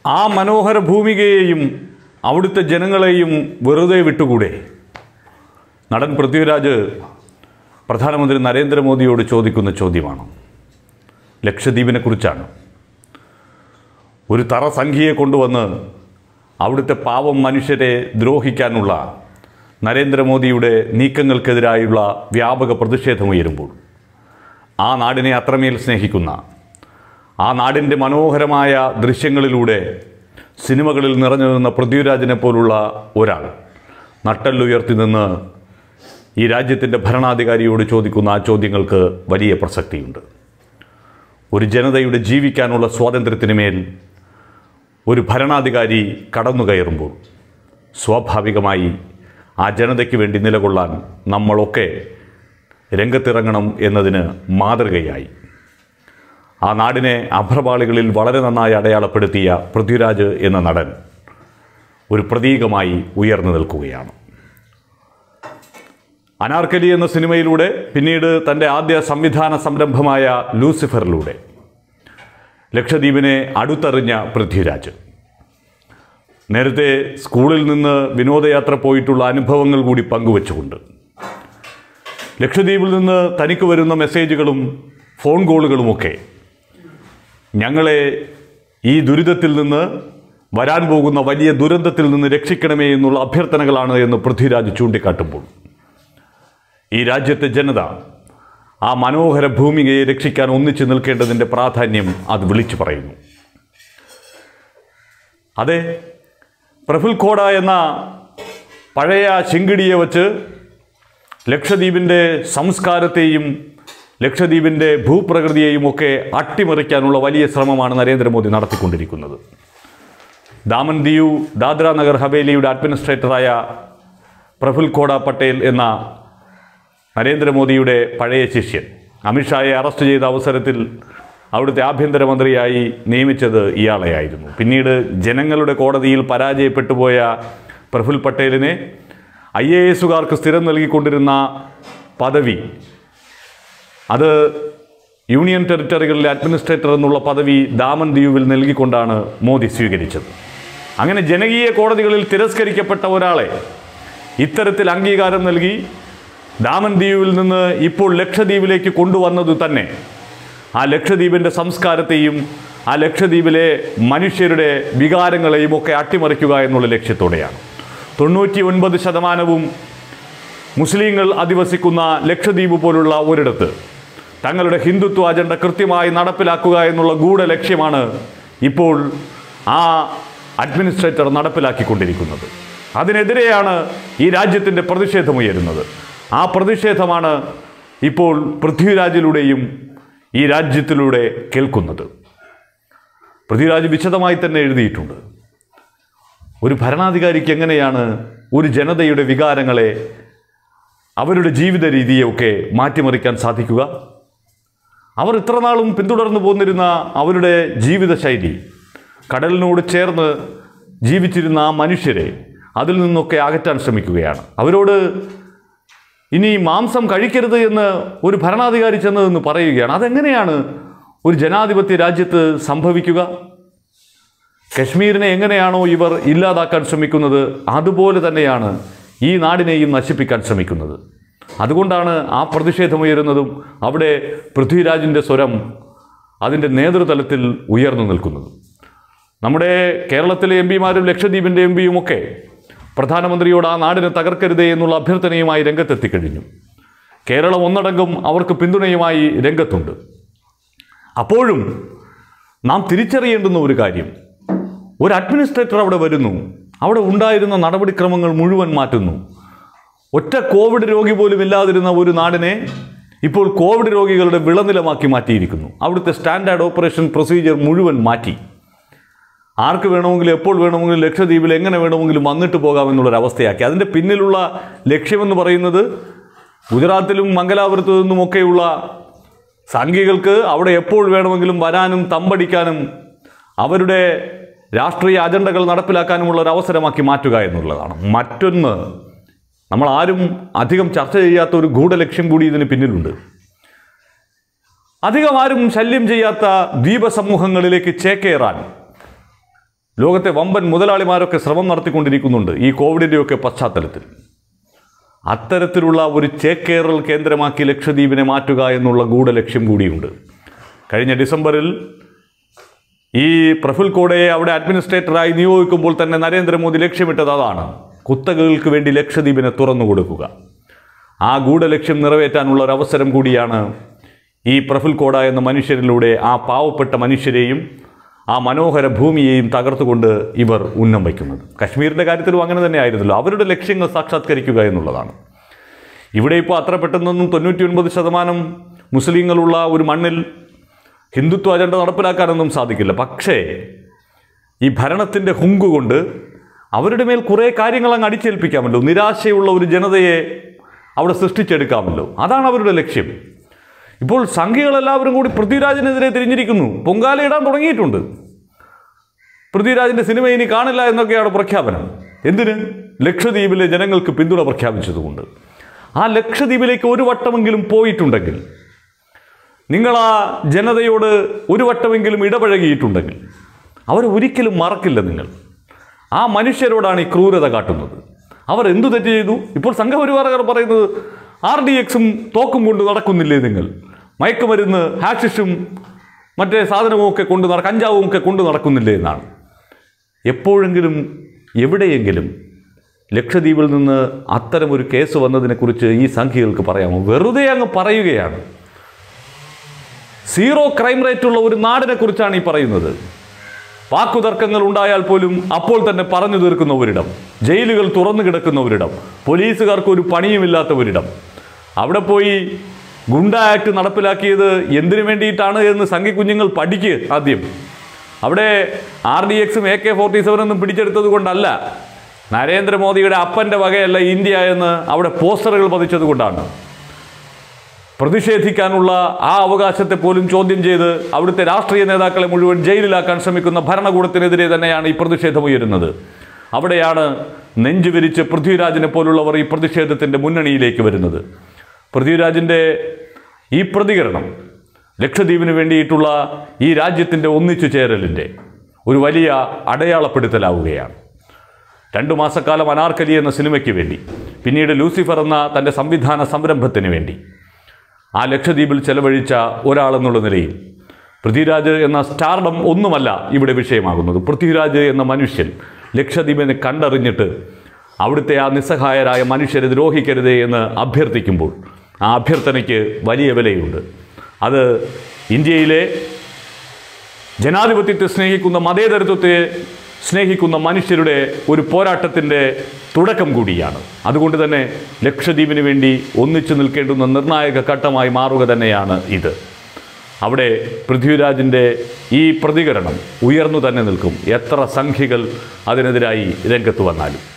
ആ മനോഹര ഭൂമികയെയും അവിടുത്തെ ജനങ്ങളെയും വെറുതെ വിട്ടുകൂടെ നടൻ പൃഥ്വിരാജ് പ്രധാനമന്ത്രി നരേന്ദ്രമോദിയോട് ചോദിക്കുന്ന ചോദ്യമാണ് ലക്ഷദ്വീപിനെ കുറിച്ചാണ് ഒരു തറ സംഖ്യയെ കൊണ്ടുവന്ന് അവിടുത്തെ പാവം മനുഷ്യരെ ദ്രോഹിക്കാനുള്ള നരേന്ദ്രമോദിയുടെ നീക്കങ്ങൾക്കെതിരായുള്ള വ്യാപക പ്രതിഷേധമുയരുമ്പോൾ ആ നാടിനെ അത്രമേൽ സ്നേഹിക്കുന്ന ആ നാടിൻ്റെ മനോഹരമായ ദൃശ്യങ്ങളിലൂടെ സിനിമകളിൽ നിറഞ്ഞു നിന്ന പൃഥ്വിരാജിനെ പോലുള്ള ഒരാൾ നട്ടല്ലുയർത്തി നിന്ന് ഈ രാജ്യത്തിൻ്റെ ഭരണാധികാരിയോട് ചോദിക്കുന്ന ആ ചോദ്യങ്ങൾക്ക് വലിയ പ്രസക്തിയുണ്ട് ഒരു ജനതയുടെ ജീവിക്കാനുള്ള സ്വാതന്ത്ര്യത്തിന് മേൽ ഒരു ഭരണാധികാരി കടന്നു കയറുമ്പോൾ സ്വാഭാവികമായി ആ ജനതയ്ക്ക് വേണ്ടി നിലകൊള്ളാൻ നമ്മളൊക്കെ രംഗത്തിറങ്ങണം എന്നതിന് മാതൃകയായി ആ നാടിനെ അഭ്രപാളികളിൽ വളരെ നന്നായി അടയാളപ്പെടുത്തിയ പൃഥ്വിരാജ് എന്ന നടൻ ഒരു പ്രതീകമായി ഉയർന്നു നിൽക്കുകയാണ് അനാർക്കലി എന്ന സിനിമയിലൂടെ പിന്നീട് തൻ്റെ ആദ്യ സംവിധാന സംരംഭമായ ലൂസിഫറിലൂടെ ലക്ഷദ്വീപിനെ അടുത്തറിഞ്ഞ പൃഥ്വിരാജ് നേരത്തെ സ്കൂളിൽ നിന്ന് വിനോദയാത്ര പോയിട്ടുള്ള അനുഭവങ്ങൾ കൂടി പങ്കുവച്ചുകൊണ്ട് ലക്ഷദ്വീപിൽ നിന്ന് തനിക്ക് വരുന്ന മെസ്സേജുകളും ഫോൺ കോളുകളുമൊക്കെ ഞങ്ങളെ ഈ ദുരിതത്തിൽ നിന്ന് വരാൻ പോകുന്ന വലിയ ദുരന്തത്തിൽ നിന്ന് രക്ഷിക്കണമേ എന്നുള്ള അഭ്യർത്ഥനകളാണ് എന്ന് പൃഥ്വിരാജ് ചൂണ്ടിക്കാട്ടുമ്പോൾ ഈ രാജ്യത്തെ ജനത ആ മനോഹര ഭൂമികയെ രക്ഷിക്കാൻ ഒന്നിച്ചു നിൽക്കേണ്ടതിൻ്റെ പ്രാധാന്യം അത് വിളിച്ചു പറയുന്നു അതെ പ്രഫുൽ ഖോഡ എന്ന പഴയ ശിങ്കിടിയെ വച്ച് ലക്ഷദ്വീപിൻ്റെ സംസ്കാരത്തെയും ലക്ഷദ്വീപിൻ്റെ ഭൂപ്രകൃതിയെയും ഒക്കെ അട്ടിമറിക്കാനുള്ള വലിയ ശ്രമമാണ് നരേന്ദ്രമോദി നടത്തിക്കൊണ്ടിരിക്കുന്നത് ദാമൻ ദിയു ദാദ്ര നഗർ ഹവേലിയുടെ അഡ്മിനിസ്ട്രേറ്ററായ പ്രഫുൽ ഖോഡ പട്ടേൽ എന്ന നരേന്ദ്രമോദിയുടെ പഴയ ശിഷ്യൻ അമിത്ഷായെ അറസ്റ്റ് ചെയ്ത അവസരത്തിൽ അവിടുത്തെ ആഭ്യന്തരമന്ത്രിയായി നിയമിച്ചത് ഇയാളെയായിരുന്നു പിന്നീട് ജനങ്ങളുടെ കോടതിയിൽ പരാജയപ്പെട്ടു പോയ പ്രഫുൽ പട്ടേലിനെ ഐ എ എസുകാർക്ക് സ്ഥിരം നൽകിക്കൊണ്ടിരുന്ന പദവി അത് യൂണിയൻ ടെറിട്ടറികളിലെ അഡ്മിനിസ്ട്രേറ്റർ എന്നുള്ള പദവി ദാമൻ ദ്വീപിൽ നൽകിക്കൊണ്ടാണ് മോദി സ്വീകരിച്ചത് അങ്ങനെ ജനകീയ കോടതികളിൽ തിരസ്കരിക്കപ്പെട്ട ഒരാളെ ഇത്തരത്തിൽ അംഗീകാരം നൽകി ദാമൻ ദ്വീപിൽ നിന്ന് ഇപ്പോൾ ലക്ഷദ്വീപിലേക്ക് കൊണ്ടുവന്നത് തന്നെ ആ ലക്ഷദ്വീപിൻ്റെ സംസ്കാരത്തെയും ആ ലക്ഷദ്വീപിലെ മനുഷ്യരുടെ വികാരങ്ങളെയും ഒക്കെ അട്ടിമറിക്കുക എന്നുള്ള ലക്ഷ്യത്തോടെയാണ് തൊണ്ണൂറ്റി ഒൻപത് ശതമാനവും മുസ്ലിങ്ങൾ അധിവസിക്കുന്ന ലക്ഷദ്വീപ് പോലുള്ള ഒരിടത്ത് തങ്ങളുടെ ഹിന്ദുത്വ അജണ്ട കൃത്യമായി നടപ്പിലാക്കുക എന്നുള്ള ഗൂഢ ലക്ഷ്യമാണ് ഇപ്പോൾ ആ അഡ്മിനിസ്ട്രേറ്റർ നടപ്പിലാക്കിക്കൊണ്ടിരിക്കുന്നത് അതിനെതിരെയാണ് ഈ രാജ്യത്തിൻ്റെ പ്രതിഷേധമുയരുന്നത് ആ പ്രതിഷേധമാണ് ഇപ്പോൾ പൃഥ്വിരാജിലൂടെയും ഈ രാജ്യത്തിലൂടെ കേൾക്കുന്നത് പൃഥ്വിരാജ് വിശദമായി തന്നെ എഴുതിയിട്ടുണ്ട് ഒരു ഭരണാധികാരിക്ക് എങ്ങനെയാണ് ഒരു ജനതയുടെ വികാരങ്ങളെ അവരുടെ ജീവിത രീതിയൊക്കെ മാറ്റിമറിക്കാൻ സാധിക്കുക അവർ ഇത്രനാളും പിന്തുടർന്നു പോന്നിരുന്ന അവരുടെ ജീവിതശൈലി കടലിനോട് ചേർന്ന് ജീവിച്ചിരുന്ന ആ മനുഷ്യരെ അതിൽ നിന്നൊക്കെ അകറ്റാൻ ശ്രമിക്കുകയാണ് അവരോട് ഇനി മാംസം കഴിക്കരുത് എന്ന് ഒരു ഭരണാധികാരി ചെന്നതെന്ന് പറയുകയാണ് അതെങ്ങനെയാണ് ഒരു ജനാധിപത്യ രാജ്യത്ത് സംഭവിക്കുക കശ്മീരിനെ എങ്ങനെയാണോ ഇവർ ഇല്ലാതാക്കാൻ ശ്രമിക്കുന്നത് അതുപോലെ തന്നെയാണ് ഈ നാടിനെയും നശിപ്പിക്കാൻ ശ്രമിക്കുന്നത് അതുകൊണ്ടാണ് ആ പ്രതിഷേധമുയരുന്നതും അവിടെ പൃഥ്വിരാജിൻ്റെ സ്വരം അതിൻ്റെ നേതൃതലത്തിൽ ഉയർന്നു നിൽക്കുന്നത് നമ്മുടെ കേരളത്തിലെ എം പിമാരും ലക്ഷദ്വീപിൻ്റെ എം പിയും ഒക്കെ പ്രധാനമന്ത്രിയോട് ആ നാടിനെ തകർക്കരുതേ എന്നുള്ള അഭ്യർത്ഥനയുമായി രംഗത്തെത്തിക്കഴിഞ്ഞു കേരളം ഒന്നടങ്കം അവർക്ക് പിന്തുണയുമായി രംഗത്തുണ്ട് അപ്പോഴും നാം തിരിച്ചറിയേണ്ടുന്ന ഒരു കാര്യം ഒരു അഡ്മിനിസ്ട്രേറ്റർ അവിടെ വരുന്നു അവിടെ ഉണ്ടായിരുന്ന നടപടിക്രമങ്ങൾ മുഴുവൻ മാറ്റുന്നു ഒറ്റ കോവിഡ് രോഗി പോലും ഇല്ലാതിരുന്ന ഒരു നാടിനെ ഇപ്പോൾ കോവിഡ് രോഗികളുടെ വിളനിലമാക്കി മാറ്റിയിരിക്കുന്നു അവിടുത്തെ സ്റ്റാൻഡേർഡ് ഓപ്പറേഷൻ പ്രൊസീജിയർ മുഴുവൻ മാറ്റി ആർക്ക് വേണമെങ്കിലും എപ്പോൾ വേണമെങ്കിലും ലക്ഷദ്വീപിൽ എങ്ങനെ വേണമെങ്കിലും വന്നിട്ട് പോകാമെന്നുള്ളൊരവസ്ഥയാക്കി അതിൻ്റെ പിന്നിലുള്ള ലക്ഷ്യമെന്ന് പറയുന്നത് ഗുജറാത്തിലും മംഗലാപുരത്തു നിന്നുമൊക്കെയുള്ള സംഘികൾക്ക് അവിടെ എപ്പോൾ വേണമെങ്കിലും വരാനും തമ്പടിക്കാനും അവരുടെ രാഷ്ട്രീയ അജണ്ടകൾ നടപ്പിലാക്കാനുമുള്ള ഒരു അവസരമാക്കി മാറ്റുക എന്നുള്ളതാണ് മറ്റൊന്ന് നമ്മൾ ആരും അധികം ചർച്ച ചെയ്യാത്ത ഒരു ഗൂഢലക്ഷ്യം കൂടി ഇതിന് പിന്നിലുണ്ട് അധികം ആരും ശല്യം ചെയ്യാത്ത ദ്വീപ സമൂഹങ്ങളിലേക്ക് ചേക്കേറാൻ ലോകത്തെ വമ്പൻ മുതലാളിമാരൊക്കെ ശ്രമം നടത്തിക്കൊണ്ടിരിക്കുന്നുണ്ട് ഈ കോവിഡിൻ്റെയൊക്കെ പശ്ചാത്തലത്തിൽ അത്തരത്തിലുള്ള ഒരു ചേക്കേറൽ കേന്ദ്രമാക്കി ലക്ഷദ്വീപിനെ മാറ്റുക എന്നുള്ള ഗൂഢലക്ഷ്യം കൂടിയുണ്ട് കഴിഞ്ഞ ഡിസംബറിൽ ഈ പ്രഫുൽ കോടയെ അവിടെ അഡ്മിനിസ്ട്രേറ്ററായി നിയോഗിക്കുമ്പോൾ തന്നെ നരേന്ദ്രമോദി ലക്ഷ്യമിട്ടത് അതാണ് കുത്തകകൾക്ക് വേണ്ടി ലക്ഷദ്വീപിനെ തുറന്നു കൊടുക്കുക ആ ഗൂഢലക്ഷ്യം നിറവേറ്റാനുള്ള ഒരു അവസരം കൂടിയാണ് ഈ പ്രഫുൽ കോട എന്ന മനുഷ്യരിലൂടെ ആ പാവപ്പെട്ട മനുഷ്യരെയും ആ മനോഹര ഭൂമിയെയും തകർത്തുകൊണ്ട് ഇവർ ഉന്നം വയ്ക്കുന്നത് കശ്മീരിൻ്റെ കാര്യത്തിലും അങ്ങനെ തന്നെ ആയിരുന്നല്ലോ അവരുടെ ലക്ഷ്യങ്ങൾ സാക്ഷാത്കരിക്കുക എന്നുള്ളതാണ് ഇവിടെ ഇപ്പോൾ അത്ര പെട്ടെന്നൊന്നും തൊണ്ണൂറ്റി ഒൻപത് ശതമാനം മുസ്ലിങ്ങളുള്ള ഒരു മണ്ണിൽ ഹിന്ദുത്വ അജണ്ട നടപ്പിലാക്കാനൊന്നും സാധിക്കില്ല പക്ഷേ ഈ ഭരണത്തിൻ്റെ ഹുങ്ക് കൊണ്ട് അവരുടെ മേൽ കുറേ കാര്യങ്ങൾ അങ്ങ് അടിച്ചേൽപ്പിക്കാമല്ലോ നിരാശയുള്ള ഒരു ജനതയെ അവിടെ സൃഷ്ടിച്ചെടുക്കാമല്ലോ അതാണ് അവരുടെ ലക്ഷ്യം ഇപ്പോൾ സംഘികളെല്ലാവരും കൂടി പൃഥ്വിരാജിനെതിരെ തിരിഞ്ഞിരിക്കുന്നു പൊങ്കാലയിടാൻ തുടങ്ങിയിട്ടുണ്ട് പൃഥ്വിരാജിൻ്റെ സിനിമ ഇനി കാണില്ല എന്നൊക്കെയാണ് പ്രഖ്യാപനം എന്തിന് ലക്ഷദ്വീപിലെ ജനങ്ങൾക്ക് പിന്തുണ പ്രഖ്യാപിച്ചതുകൊണ്ട് ആ ലക്ഷദ്വീപിലേക്ക് ഒരു വട്ടമെങ്കിലും പോയിട്ടുണ്ടെങ്കിൽ നിങ്ങൾ ആ ജനതയോട് ഒരു വട്ടമെങ്കിലും ഇടപഴകിയിട്ടുണ്ടെങ്കിൽ അവർ ഒരിക്കലും മറക്കില്ല നിങ്ങൾ ആ മനുഷ്യരോടാണ് ഈ ക്രൂരത കാട്ടുന്നത് അവർ എന്തു തെറ്റ് ചെയ്തു ഇപ്പോൾ സംഘപരിവാരകർ പറയുന്നത് ആർ ഡി എക്സും തോക്കും കൊണ്ട് നടക്കുന്നില്ലേ നിങ്ങൾ മയക്കുമരുന്ന് ഹാഷിഷും മറ്റേ സാധനവും ഒക്കെ കൊണ്ട് നട കഞ്ചാവും ഒക്കെ കൊണ്ട് നടക്കുന്നില്ലേ എന്നാണ് എപ്പോഴെങ്കിലും എവിടെയെങ്കിലും ലക്ഷദ്വീപിൽ നിന്ന് അത്തരമൊരു കേസ് വന്നതിനെക്കുറിച്ച് ഈ സംഖ്യകൾക്ക് പറയാമോ വെറുതെ അങ്ങ് പറയുകയാണ് സീറോ ക്രൈം റേറ്റ് ഉള്ള ഒരു നാടിനെ കുറിച്ചാണ് ഈ പറയുന്നത് വാക്കുതർക്കങ്ങൾ ഉണ്ടായാൽ പോലും അപ്പോൾ തന്നെ പറഞ്ഞു തീർക്കുന്ന ഒരിടം ജയിലുകൾ തുറന്നു കിടക്കുന്ന ഒരിടം പോലീസുകാർക്ക് ഒരു പണിയുമില്ലാത്ത ഒരിടം അവിടെ പോയി ഗുണ്ട ആക്ട് നടപ്പിലാക്കിയത് എന്തിനു വേണ്ടിയിട്ടാണ് എന്ന് സംഘി കുഞ്ഞുങ്ങൾ പഠിക്ക് ആദ്യം അവിടെ ആർ ഡി എക്സും എ കെ ഫോർട്ടി സെവനൊന്നും പിടിച്ചെടുത്തത് കൊണ്ടല്ല നരേന്ദ്രമോദിയുടെ അപ്പൻ്റെ വകയല്ല ഇന്ത്യ എന്ന് അവിടെ പോസ്റ്ററുകൾ പതിച്ചത് കൊണ്ടാണ് പ്രതിഷേധിക്കാനുള്ള ആ അവകാശത്തെ പോലും ചോദ്യം ചെയ്ത് അവിടുത്തെ രാഷ്ട്രീയ നേതാക്കളെ മുഴുവൻ ജയിലിലാക്കാൻ ശ്രമിക്കുന്ന ഭരണകൂടത്തിനെതിരെ തന്നെയാണ് ഈ പ്രതിഷേധം ഉയരുന്നത് അവിടെയാണ് നെഞ്ചുവിരിച്ച് പൃഥ്വിരാജിനെ പോലുള്ളവർ ഈ പ്രതിഷേധത്തിൻ്റെ മുന്നണിയിലേക്ക് വരുന്നത് പൃഥ്വിരാജിൻ്റെ ഈ പ്രതികരണം ലക്ഷദ്വീപിന് വേണ്ടിയിട്ടുള്ള ഈ രാജ്യത്തിൻ്റെ ഒന്നിച്ചു ചേരലിൻ്റെ ഒരു വലിയ അടയാളപ്പെടുത്തലാവുകയാണ് രണ്ടു മാസക്കാലം അനാർക്കലി എന്ന സിനിമയ്ക്ക് വേണ്ടി പിന്നീട് ലൂസിഫർ എന്ന തൻ്റെ സംവിധാന സംരംഭത്തിന് വേണ്ടി ആ ലക്ഷദ്വീപിൽ ചെലവഴിച്ച ഒരാളെന്നുള്ള നിലയിൽ പൃഥ്വിരാജ് എന്ന സ്റ്റാർഡം ഒന്നുമല്ല ഇവിടെ വിഷയമാകുന്നത് പൃഥ്വിരാജ് എന്ന മനുഷ്യൻ ലക്ഷദ്വീപിനെ കണ്ടറിഞ്ഞിട്ട് അവിടുത്തെ ആ നിസ്സഹായരായ മനുഷ്യരെ ദ്രോഹിക്കരുതേ എന്ന് അഭ്യർത്ഥിക്കുമ്പോൾ ആ അഭ്യർത്ഥനയ്ക്ക് വലിയ വിലയുണ്ട് അത് ഇന്ത്യയിലെ ജനാധിപത്യത്തെ സ്നേഹിക്കുന്ന മതേതരത്വത്തെ സ്നേഹിക്കുന്ന മനുഷ്യരുടെ ഒരു പോരാട്ടത്തിൻ്റെ തുടക്കം കൂടിയാണ് അതുകൊണ്ട് തന്നെ ലക്ഷദ്വീപിന് വേണ്ടി ഒന്നിച്ചു നിൽക്കേണ്ടുന്ന നിർണായക ഘട്ടമായി മാറുക തന്നെയാണ് ഇത് അവിടെ പൃഥ്വിരാജിൻ്റെ ഈ പ്രതികരണം ഉയർന്നു തന്നെ നിൽക്കും എത്ര സംഖ്യകൾ അതിനെതിരായി രംഗത്ത് വന്നാലും